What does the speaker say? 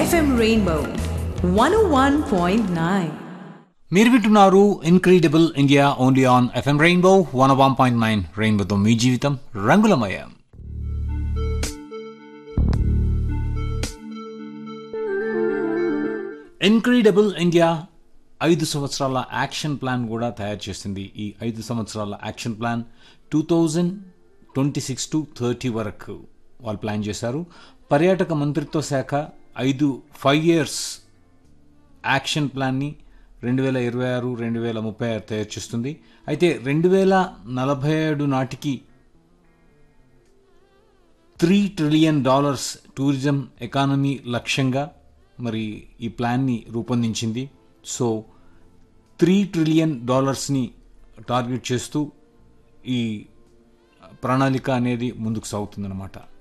FM Rainbow 101.9. మీరు వింటున్నారు incredible India only on FM Rainbow one one point nine రెయిన్బోతో మీ జీవితం రంగులమయం ఇన్క్రెడిబుల్ ఇండియా ఐదు సంవత్సరాల యాక్షన్ ప్లాన్ కూడా తయారు చేసింది ఈ ఐదు సంవత్సరాల action plan two thousand twenty six to thirty వరకు వాళ్ళు ప్లాన్ చేశారు పర్యాటక మంత్రిత్వ శాఖ ఐదు ఫైవ్ ఇయర్స్ యాక్షన్ ప్లాన్ని రెండు వేల ఇరవై ఆరు రెండు వేల ముప్పై ఆరు తయారు చేస్తుంది అయితే రెండు వేల నలభై ఏడు నాటికి three trillion dollars tourism economy లక్ష్యంగా మరి ఈ ప్లాన్ని రూపొందించింది సో త్రీ ట్రిలియన్ డాలర్స్ని టార్గెట్ చేస్తూ ఈ ప్రణాళిక అనేది ముందుకు సాగుతుందన్నమాట